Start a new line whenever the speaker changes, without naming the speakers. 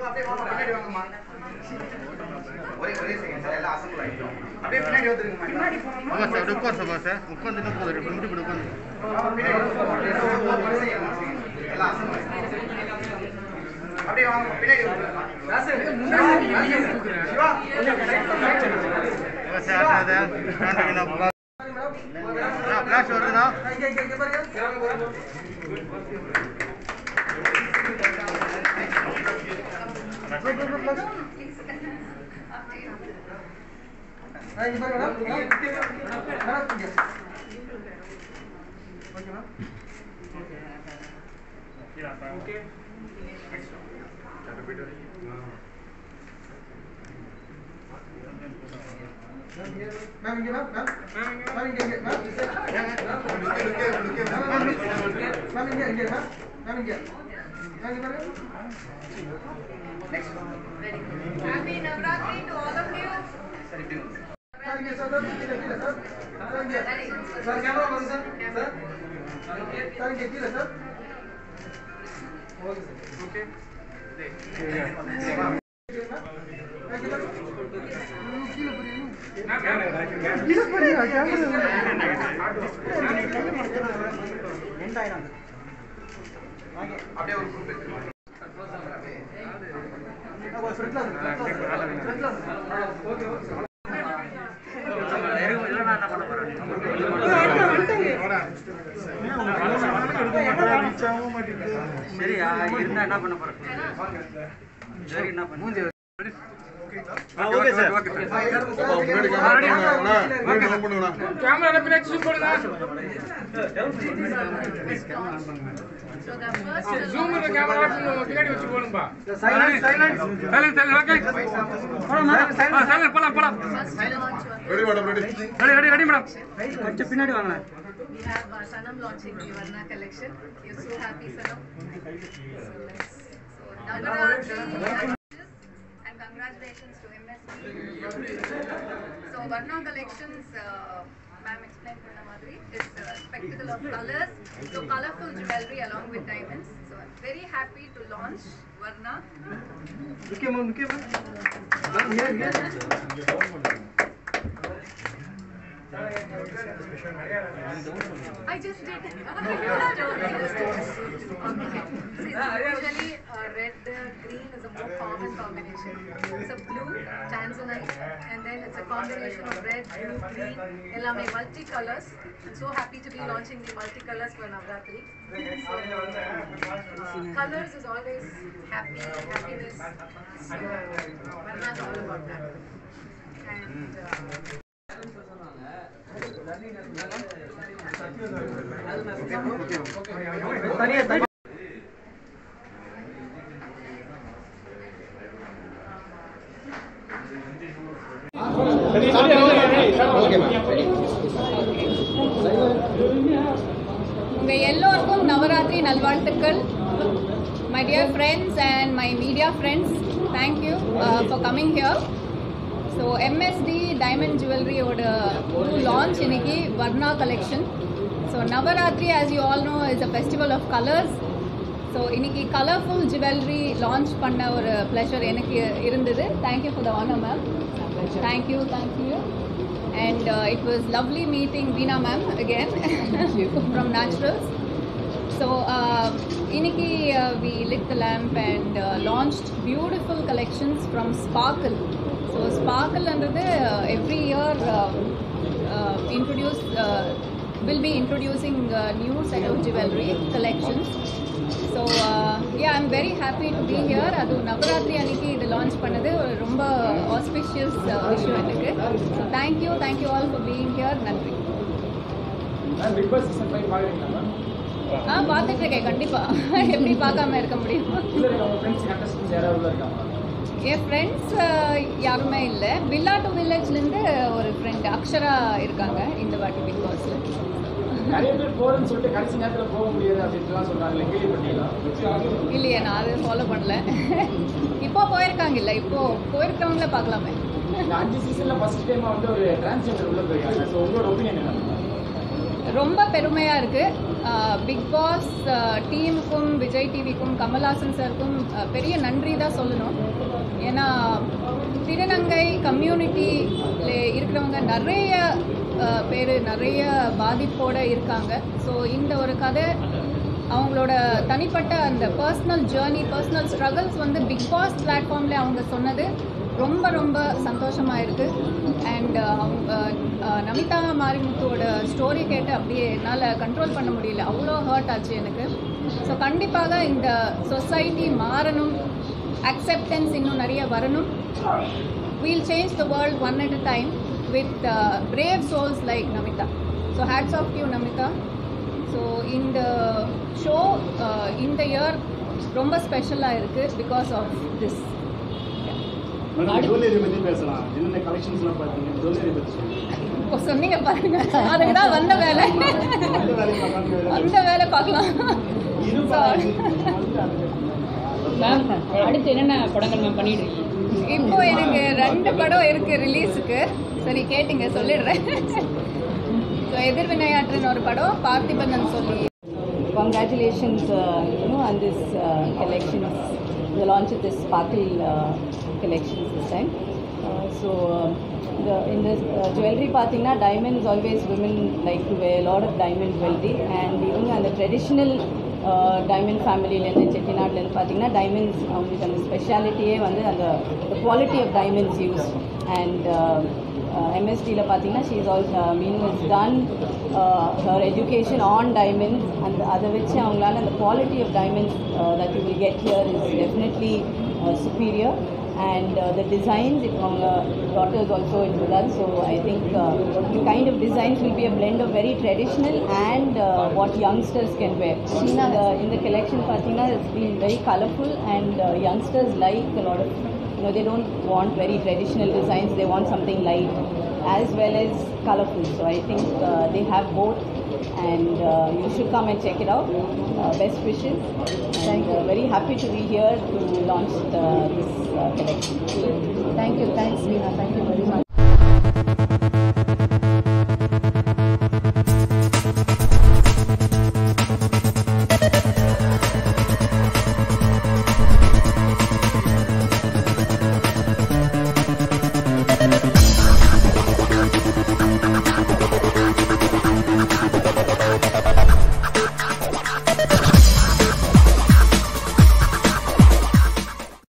அப்படியே வாங்க பின்னாடி வாங்கம்மா ஒரே ஒரே செகண்ட் சார் எல்லாம் அசம்பிள் ஆகிட்டோம் அப்படியே பின்னாடி வந்துருங்கம்மா பின்னாடி
ஆமாம் சார் அப்படி உட்கார் சார் சார் உட்காந்துட்டு போதும் ரெண்டு நிமிஷம் இப்படி உட்காந்து
பின்னாடி ஒரு செகண்ட் ஒரு செகண்ட் எல்லாம் அசம்பிள் ஆகிட்டோம் அப்படியே வாங்க பின்னாடி வந்துருங்கம்மா சிவா
சார் அது காட்டுறீங்களா ஃப்ளாஷ் வருதுண்ணா
மேம் இங்க மேம் மேம் மேம் இங்க இங்க மேம் மேம் இங்க இங்க மேம் மேம் இங்க மேம் இங்க பாருங்க
Happy Navratri to all of you.
சரி இப்படி வந்து.
சார் இங்க சார் சார் கீழே கீழே சார் சார் இங்க சார் கேமரா பாருங்க சார் சார் சார் இங்க கீழே சார் ஓகே சார் ஓகே
அப்படியே ஒரு குரூப் எடுத்துக்கோங்க
சரி இருந்தா என்ன பண்ண போறேன் சரி என்ன பண்ண okay sir okay
So the first first launch was
கொஞ்சம் பின்னாடி வாங்களேன்
we have uh, Sanam launching the Varna collection. We're so happy, Sanam. So let's so Navaratri and congratulations to MSP. So Varna collections, uh, ma'am explained பண்ண மாதிரி is a spectacle of colors, so colorful jewelry along with diamonds. So I'm very happy to launch Varna.
முக்கியமா முக்கியமா
I just did. okay. See, usually uh, red, uh, green is a more common combination. It's a blue, tanzanite, and then it's a combination of red, blue, green, எல்லாமே multicolors. I'm so happy to be launching the multicolors for Navratri. So, uh, colors is always happy, happiness. So, Varna is all about that. And uh,
உங்க எல்லோருக்கும் நவராத்திரி நல்வாழ்த்துக்கள் my dear friends and my media friends thank you for coming here so MST diamond ஜுவல்லரியோட புது launch இன்னைக்கு Varna collection so Navratri as you all know is a festival of colours so இன்னைக்கு colourful jewellery launch பண்ண ஒரு pleasure எனக்கு இருந்தது thank you for the honour ma'am thank you thank you and uh, it was lovely meeting Veena ma'am again from Naturals. So uh, iniki uh, we lit the lamp and uh, launched beautiful collections from Sparkle. So Sparkle under the uh, every year uh, uh, introduce uh, will be introducing uh, new set of jewelry collections. So yeah I'm very happy to be here அது நவராத்திரி அன்னைக்கு இது launch பண்ணது ஒரு ரொம்ப auspicious விஷயம் எனக்கு so thank you thank you all for being here நன்றி ஆ பார்த்துட்டு இருக்கேன் கண்டிப்பாக எப்படி பார்க்காம இருக்க முடியும் என் ஃப்ரெண்ட்ஸ் யாருமே இல்லை வில்லா டு வில்லேஜ்லேருந்து ஒரு ஃப்ரெண்ட் அக்ஷரா இருக்காங்க இந்த வாட்டி பிக் பாஸில்
நிறைய பேர் போறேன்னு சொல்லிட்டு கடைசி நேரத்துல போக முடியாது அப்படின்ட்டுலாம் சொல்றாங்களே கேள்விப்பட்டீங்களா
இல்லையே நான் அதை ஃபாலோ பண்ணல இப்போ போயிருக்காங்க இல்லை இப்போ போயிருக்கவங்கள பார்க்கலாமே
இந்த அஞ்சு சீசன்ல ஃபர்ஸ்ட் டைமா வந்து ஒரு டிரான்ஸ்ஜெண்டர் உள்ள போயிருக்காங்க ஸோ உங்களோட ஒப்பீனியன் என்ன
ரொம்ப பெருமையாக இருக்குது பிக் பாஸ் டீமுக்கும் விஜய் டிவிக்கும் கமல்ஹாசன் சாருக்கும் அஹ், பெரிய நன்றி தான் சொல்லணும் ஏன்னா திருநங்கை கம்யூனிட்டியில் இருக்கிறவங்க நிறைய பேர் நிறைய பாதிப்போடு இருக்காங்க ஸோ இந்த ஒரு கதை அவங்களோட தனிப்பட்ட அந்த பர்சனல் ஜேர்னி பர்சனல் ஸ்ட்ரகிள்ஸ் வந்து பிக் பாஸ் பிளாட்ஃபார்மில் அவங்க சொன்னது ரொம்ப ரொம்ப சந்தோஷமாக இருக்குது அண்ட் அவங்க அஹ், நமிதா மாரிமுத்துவோட ஸ்டோரி கேட்டு அப்படியே என்னால் கண்ட்ரோல் பண்ண முடியல அவ்வளோ ஹர்ட் ஆச்சு எனக்கு ஸோ கண்டிப்பாக இந்த சொசைட்டி மாறணும் அக்செப்டன்ஸ் இன்னும் நிறைய வரணும் we'll change the world one at a time with brave souls like Namitha so hats off you Namitha so இந்த ஷோ இந்த இயர் ரொம்ப ஸ்பெஷலாக இருக்குது பிகாஸ் ஆஃப் திஸ்
ஜுவல்லரி பற்றி பேசலாம் என்னென்ன கலெக்ஷன்ஸ்லாம் பார்த்தீங்க ஜுவல்லரி பற்றி சொல்லுங்க
இப்போ சொன்னீங்க பாருங்க அதுக்கு தான் வந்த வேலை
அந்த வேலையை பார்க்கலாம்
அந்த வேலை பார்க்கலாம்
மேம் அடுத்து என்னென்ன படங்கள் மேம் பண்ணிட்டு இருக்கீங்க
இப்போ எனக்கு ரெண்டு படம் இருக்கு ரிலீஸுக்கு சரி கேட்டுங்க சொல்லிடுறேன் ஸோ எதிர்வினையாற்றுன்னு ஒரு படம் பார்த்திபனன் சொல்லி
Congratulations, uh, you know, on this uh, collections, the launch of this sparkle uh, collections this time. Uh, so, uh, the, in this uh, jewelry பார்த்தீங்கன்னா diamonds always women like to wear a lot of diamond jewelry and even அந்த traditional uh, diamond ஃபேமிலியிலேருந்து செட்டிநாட்லேருந்து பார்த்தீங்கன்னா diamonds அவங்களுக்கு அந்த ஸ்பெஷாலிட்டியே வந்து அந்த quality of diamonds use and எம்எஸ்டியில் பார்த்தீங்கன்னா she is all mean is done her education on diamonds அந்த அதை வச்சு அவங்களால அந்த quality of diamonds that you will get here is definitely superior and uh, the designs if அவங்க daughters also into that so I think uh, the kind of designs will be a blend of very traditional and uh, what youngsters can wear in the, in the collection பார்த்தீங்கன்னா it's been very colorful and uh, youngsters like a lot of you know they don't want very traditional designs they want something light as well as colorful so I think uh, they have both and uh, you should come and check it out. Uh, best wishes. And uh, very happy to be here to launch the, this uh, collection.
Thank you. Thanks, Veena. Thank you very much.